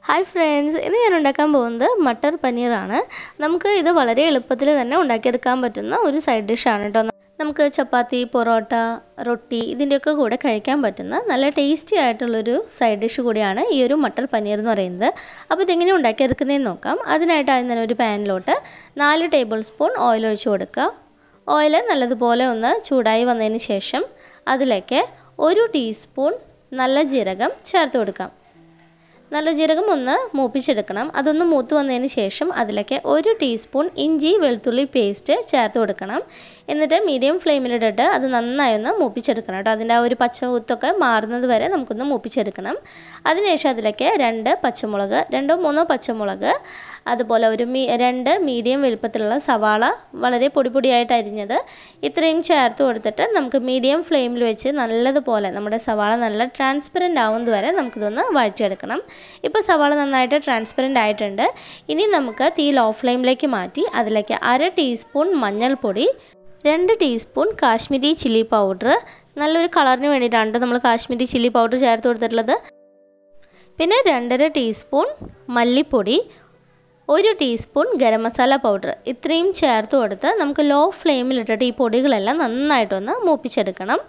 hi friends ഇന്ന് ഞാൻ ഉണ്ടാക്കാൻ പോകുന്നത് മട്ടർ പനീറാണ് നമുക്ക് ഇത് വളരെ എളുപ്പത്തിൽ തന്നെ ഉണ്ടാക്കിയെടുക്കാൻ പറ്റുന്ന ഒരു സൈഡ് ഡിഷാണ് കേട്ടോ നമുക്ക് ചപ്പാത്തി പൊറോട്ട റൊട്ടി ഇതിൻ്റെയൊക്കെ കൂടെ കഴിക്കാൻ പറ്റുന്ന നല്ല ടേസ്റ്റി ആയിട്ടുള്ളൊരു സൈഡ് ഡിഷ് കൂടിയാണ് ഈ ഒരു മട്ടർ പനീർ എന്ന് പറയുന്നത് അപ്പോൾ ഇതെങ്ങനെ ഉണ്ടാക്കിയെടുക്കുന്നതെന്ന് നോക്കാം അതിനായിട്ട് ആദ്യം തന്നെ ഒരു പാനിലോട്ട് നാല് ടേബിൾ സ്പൂൺ ഓയിൽ ഒഴിച്ച് കൊടുക്കുക ഓയിൽ നല്ലതുപോലെ ഒന്ന് ചൂടായി വന്നതിന് ശേഷം അതിലേക്ക് ഒരു ടീസ്പൂൺ നല്ല ജീരകം ചേർത്ത് കൊടുക്കാം നല്ല ജീരകം ഒന്ന് മൂപ്പിച്ചെടുക്കണം അതൊന്ന് മൂത്ത് വന്നതിന് ശേഷം അതിലേക്ക് ഒരു ടീസ്പൂൺ ഇഞ്ചി വെളുത്തുള്ളി പേസ്റ്റ് ചേർത്ത് കൊടുക്കണം എന്നിട്ട് മീഡിയം ഫ്ലെയിമിലിട്ടിട്ട് അത് നന്നായി ഒന്ന് മൂപ്പിച്ചെടുക്കണം കേട്ടോ അതിൻ്റെ ആ ഒരു പച്ചകുത്തൊക്കെ മാറുന്നത് വരെ നമുക്കൊന്ന് മൂപ്പിച്ചെടുക്കണം അതിനുശേഷം അതിലേക്ക് രണ്ട് പച്ചമുളക് രണ്ടോ മൂന്നോ പച്ചമുളക് അതുപോലെ ഒരു മീ രണ്ട് മീഡിയം വലുപ്പത്തിലുള്ള സവാള വളരെ പൊടി പൊടിയായിട്ട് അരിഞ്ഞത് ഇത്രയും ചേർത്ത് കൊടുത്തിട്ട് നമുക്ക് മീഡിയം ഫ്ലെയിമിൽ വെച്ച് നല്ലതുപോലെ നമ്മുടെ സവാള നല്ല ട്രാൻസ്പെറൻ്റ് ആവുന്നത് വരെ നമുക്കിതൊന്ന് വഴറ്റിയെടുക്കണം ഇപ്പോൾ സവാള നന്നായിട്ട് ട്രാൻസ്പെറൻ്റ് ആയിട്ടുണ്ട് ഇനി നമുക്ക് തീ ലോ ഫ്ലെയിമിലേക്ക് മാറ്റി അതിലേക്ക് അര ടീസ്പൂൺ മഞ്ഞൾപ്പൊടി രണ്ട് ടീസ്പൂൺ കാശ്മീരി ചില്ലി പൗഡർ നല്ലൊരു കളറിന് വേണ്ടിയിട്ടാണ് നമ്മൾ കാശ്മീരി ചില്ലി പൗഡർ ചേർത്ത് കൊടുത്തിട്ടുള്ളത് പിന്നെ രണ്ടര ടീസ്പൂൺ മല്ലിപ്പൊടി ഒരു ടീസ്പൂൺ ഗരം മസാല പൗഡർ ഇത്രയും ചേർത്ത് കൊടുത്ത് നമുക്ക് ലോ ഫ്ലെയിമിലിട്ടിട്ട് ഈ പൊടികളെല്ലാം നന്നായിട്ടൊന്ന് മൂപ്പിച്ചെടുക്കണം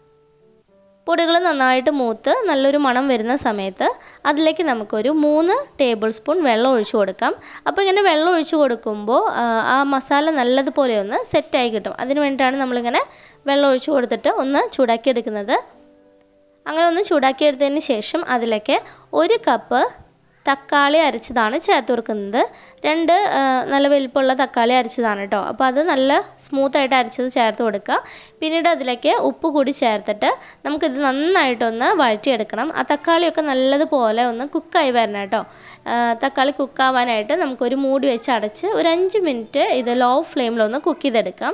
പൊടികൾ നന്നായിട്ട് മൂത്ത് നല്ലൊരു മണം വരുന്ന സമയത്ത് അതിലേക്ക് നമുക്കൊരു മൂന്ന് ടേബിൾ സ്പൂൺ വെള്ളം ഒഴിച്ചു കൊടുക്കാം അപ്പോൾ ഇങ്ങനെ വെള്ളം ഒഴിച്ചു കൊടുക്കുമ്പോൾ ആ മസാല നല്ലതുപോലെ ഒന്ന് സെറ്റായി കിട്ടും അതിന് വേണ്ടിയിട്ടാണ് നമ്മളിങ്ങനെ വെള്ളം ഒഴിച്ചു കൊടുത്തിട്ട് ഒന്ന് ചൂടാക്കിയെടുക്കുന്നത് അങ്ങനെ ഒന്ന് ചൂടാക്കിയെടുത്തതിന് ശേഷം അതിലേക്ക് ഒരു കപ്പ് തക്കാളി അരച്ചതാണ് ചേർത്ത് കൊടുക്കുന്നത് രണ്ട് നല്ല വലിപ്പമുള്ള തക്കാളി അരച്ചതാണ് കേട്ടോ അപ്പോൾ അത് നല്ല സ്മൂത്തായിട്ട് അരച്ചത് ചേർത്ത് കൊടുക്കുക പിന്നീട് അതിലേക്ക് ഉപ്പ് കൂടി ചേർത്തിട്ട് നമുക്കിത് നന്നായിട്ടൊന്ന് വഴറ്റിയെടുക്കണം ആ തക്കാളിയൊക്കെ നല്ലതുപോലെ ഒന്ന് കുക്കായി വരണം കേട്ടോ തക്കാളി കുക്കാവാനായിട്ട് നമുക്കൊരു മൂടി വെച്ച് അടച്ച് ഒരു അഞ്ച് മിനിറ്റ് ഇത് ലോ ഫ്ലെയിമിലൊന്ന് കുക്ക് ചെയ്തെടുക്കാം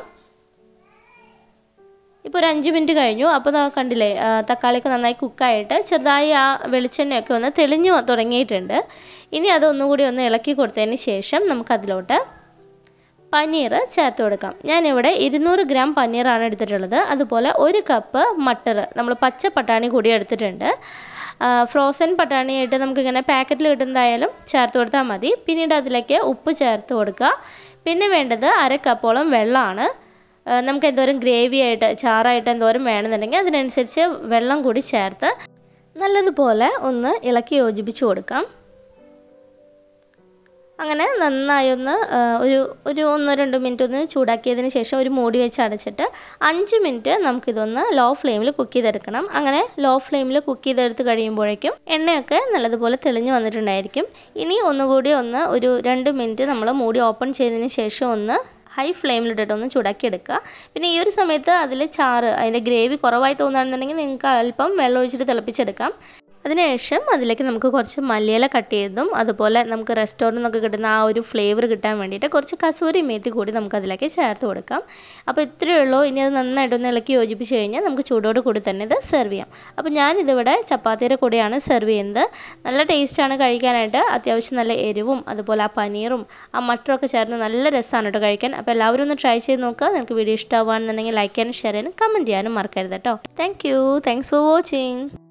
ഇപ്പോൾ ഒരു അഞ്ച് മിനിറ്റ് കഴിഞ്ഞു അപ്പോൾ കണ്ടില്ലേ തക്കാളിയൊക്കെ നന്നായി കുക്കായിട്ട് ചെറുതായി ആ വെളിച്ചെണ്ണയൊക്കെ ഒന്ന് തെളിഞ്ഞു തുടങ്ങിയിട്ടുണ്ട് ഇനി അതൊന്നുകൂടി ഒന്ന് ഇളക്കി കൊടുത്തതിന് ശേഷം നമുക്കതിലോട്ട് പനീർ ചേർത്ത് കൊടുക്കാം ഞാനിവിടെ ഇരുന്നൂറ് ഗ്രാം പനീറാണ് എടുത്തിട്ടുള്ളത് അതുപോലെ ഒരു കപ്പ് മട്ടർ നമ്മൾ പച്ച പട്ടാണി കൂടി എടുത്തിട്ടുണ്ട് ഫ്രോസൺ പട്ടാണിയായിട്ട് നമുക്കിങ്ങനെ പാക്കറ്റിൽ കിട്ടുന്നതായാലും ചേർത്ത് കൊടുത്താൽ മതി പിന്നീട് അതിലേക്ക് ഉപ്പ് ചേർത്ത് കൊടുക്കുക പിന്നെ വേണ്ടത് അര കപ്പോളം വെള്ളമാണ് നമുക്ക് എന്തോരം ഗ്രേവി ആയിട്ട് ചാറായിട്ട് എന്തോരം വേണമെന്നുണ്ടെങ്കിൽ അതിനനുസരിച്ച് വെള്ളം കൂടി ചേർത്ത് നല്ലതുപോലെ ഒന്ന് ഇളക്കി യോജിപ്പിച്ച് കൊടുക്കാം അങ്ങനെ നന്നായി ഒന്ന് ഒരു ഒരു ഒന്നോ രണ്ടോ മിനിറ്റ് ഒന്ന് ചൂടാക്കിയതിന് ശേഷം ഒരു മൂടി വെച്ച് അടച്ചിട്ട് അഞ്ച് മിനിറ്റ് നമുക്കിതൊന്ന് ലോ ഫ്ലെയിമിൽ കുക്ക് ചെയ്തെടുക്കണം അങ്ങനെ ലോ ഫ്ലെയിമിൽ കുക്ക് ചെയ്തെടുത്ത് കഴിയുമ്പോഴേക്കും എണ്ണയൊക്കെ നല്ലതുപോലെ തെളിഞ്ഞു വന്നിട്ടുണ്ടായിരിക്കും ഇനി ഒന്നുകൂടി ഒന്ന് ഒരു രണ്ട് മിനിറ്റ് നമ്മൾ മൂടി ഓപ്പൺ ചെയ്തതിന് ശേഷം ഒന്ന് ഹൈ ഫ്ലെയിമിലിട്ടിട്ട് ഒന്ന് ചൂടാക്കി എടുക്കുക പിന്നെ ഈ ഒരു സമയത്ത് അതിൽ ചാറ് അതിൻ്റെ ഗ്രേവി കുറവായി തോന്നുകയാണെന്നുണ്ടെങ്കിൽ നിങ്ങൾക്ക് അല്പം വെള്ളം ഒഴിച്ചിട്ട് തിളപ്പിച്ചെടുക്കാം അതിനുശേഷം അതിലേക്ക് നമുക്ക് കുറച്ച് മല്ലിയില കട്ട് ചെയ്തതും അതുപോലെ നമുക്ക് റെസ്റ്റോറൻറ്റിൽ നിന്നൊക്കെ കിട്ടുന്ന ആ ഒരു ഫ്ലേവർ കിട്ടാൻ വേണ്ടിയിട്ട് കുറച്ച് കസൂരി മേത്തി കൂടി നമുക്ക് അതിലേക്ക് ചേർത്ത് കൊടുക്കാം അപ്പോൾ ഇത്രയേ ഉള്ളൂ ഇനി അത് നന്നായിട്ടൊന്ന് ഇളക്കി യോജിപ്പിച്ച് കഴിഞ്ഞാൽ നമുക്ക് ചൂടോട് കൂടി തന്നെ ഇത് സെർവ് ചെയ്യാം അപ്പോൾ ഞാനിതിവിടെ ചപ്പാത്തിയുടെ കൂടെയാണ് സെർവ് ചെയ്യുന്നത് നല്ല ടേസ്റ്റാണ് കഴിക്കാനായിട്ട് അത്യാവശ്യം നല്ല എരിവും അതുപോലെ ആ പനീറും ആ മട്ടറൊക്കെ ചേർന്ന് നല്ല രസമാണ് കേട്ടോ കഴിക്കാൻ അപ്പോൾ എല്ലാവരും ഒന്ന് ട്രൈ ചെയ്ത് നോക്കുക നിങ്ങൾക്ക് വീഡിയോ ഇഷ്ടമാവുകയാണെന്നുണ്ടെങ്കിൽ ലൈക്ക് ചെയ്യാനും ഷെയർ ചെയ്യാനും കമൻറ്റ് ചെയ്യാനും മറക്കരുത് കേട്ടോ thank you thanks for watching